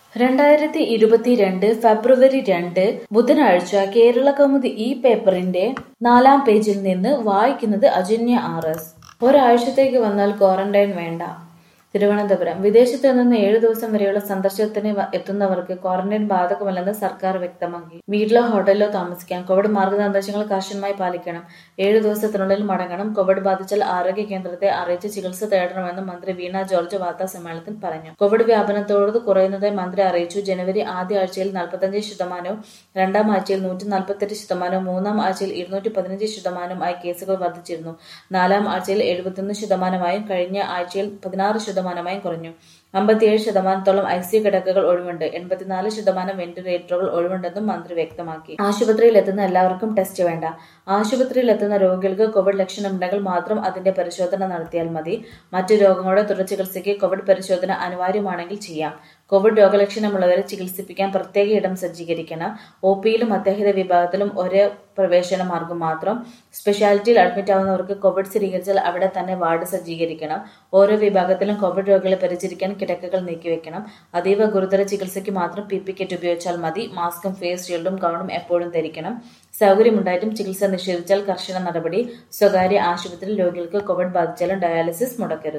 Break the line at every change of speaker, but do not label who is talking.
രണ്ടായിരത്തി ഇരുപത്തിരണ്ട് ഫെബ്രുവരി രണ്ട് ബുധനാഴ്ച കേരള കൗമുദി ഈ പേപ്പറിന്റെ നാലാം പേജിൽ നിന്ന് വായിക്കുന്നത് അജന്യ ആർ എസ് ഒരാഴ്ചത്തേക്ക് വന്നാൽ ക്വാറന്റൈൻ വേണ്ട തിരുവനന്തപുരം വിദേശത്ത് നിന്ന് ഏഴു ദിവസം വരെയുള്ള സന്ദർശനത്തിന് വ- എത്തുന്നവർക്ക് ക്വാറന്റൈൻ ബാധകമല്ലെന്ന് സർക്കാർ വ്യക്തമാക്കി വീട്ടിലോ ഹോട്ടലിലോ താമസിക്കാം കോവിഡ് മാർഗനിർദ്ദേശങ്ങൾ കർശനമായി പാലിക്കണം ഏഴു ദിവസത്തിനുള്ളിൽ മടങ്ങണം കോവിഡ് ബാധിച്ചാൽ ആരോഗ്യ കേന്ദ്രത്തെ അറിയിച്ച് ചികിത്സ തേടണമെന്ന് മന്ത്രി വീണ ജോർജ് വാർത്താ സമ്മേളനത്തിൽ പറഞ്ഞു കോവിഡ് വ്യാപനത്തോട് കുറയുന്നതായി മന്ത്രി അറിയിച്ചു ജനുവരി ആദ്യ ആഴ്ചയിൽ നാൽപ്പത്തഞ്ച് ശതമാനവും രണ്ടാം ആഴ്ചയിൽ നൂറ്റി നാൽപ്പത്തെട്ട് ശതമാനവും മൂന്നാം ആഴ്ചയിൽ ഇരുന്നൂറ്റി പതിനഞ്ച് ശതമാനവുമായി കേസുകൾ വർദ്ധിച്ചിരുന്നു നാലാം ആഴ്ചയിൽ എഴുപത്തിയൊന്ന് ശതമാനമായും കഴിഞ്ഞ ആഴ്ചയിൽ പതിനാറ് ശതമാനമായും കുറഞ്ഞു അമ്പത്തിയേഴ് ശതമാനത്തോളം ഐ സി കിടക്കകൾ ഒഴിവുണ്ട് എൺപത്തിനാല് ശതമാനം വെന്റിലേറ്ററുകൾ ഒഴിവുണ്ടെന്നും മന്ത്രി വ്യക്തമാക്കി ആശുപത്രിയിൽ എത്തുന്ന എല്ലാവർക്കും ടെസ്റ്റ് വേണ്ട ആശുപത്രിയിൽ എത്തുന്ന രോഗികൾക്ക് കോവിഡ് ലക്ഷണമുണ്ടെങ്കിൽ മാത്രം അതിന്റെ പരിശോധന നടത്തിയാൽ മതി മറ്റു രോഗങ്ങളുടെ തുടർ ചികിത്സയ്ക്ക് കോവിഡ് പരിശോധന അനിവാര്യമാണെങ്കിൽ ചെയ്യാം കോവിഡ് രോഗലക്ഷണമുള്ളവരെ ചികിത്സിപ്പിക്കാൻ പ്രത്യേക ഇടം സജ്ജീകരിക്കണം ഒ പിയിലും അത്യാഹിത വിഭാഗത്തിലും ഒരേ പ്രവേശന മാർഗം മാത്രം സ്പെഷ്യാലിറ്റിയിൽ അഡ്മിറ്റ് ആവുന്നവർക്ക് കോവിഡ് സ്ഥിരീകരിച്ചാൽ അവിടെ തന്നെ വാർഡ് സജ്ജീകരിക്കണം ഓരോ വിഭാഗത്തിലും കോവിഡ് രോഗികളെ പരിചരിക്കാൻ കിടക്കകൾ നീക്കിവെക്കണം അതീവ ഗുരുതര ചികിത്സയ്ക്ക് മാത്രം പി പി കിറ്റ് ഉപയോഗിച്ചാൽ മതി മാസ്കും ഫേസ് ഷീൽഡും ഗൗണും എപ്പോഴും ധരിക്കണം സൗകര്യമുണ്ടായിട്ടും ചികിത്സ നിഷേധിച്ചാൽ കർശന നടപടി സ്വകാര്യ ആശുപത്രിയിൽ രോഗികൾക്ക് കോവിഡ് ബാധിച്ചാലും ഡയാലിസിസ് മുടക്കരുത്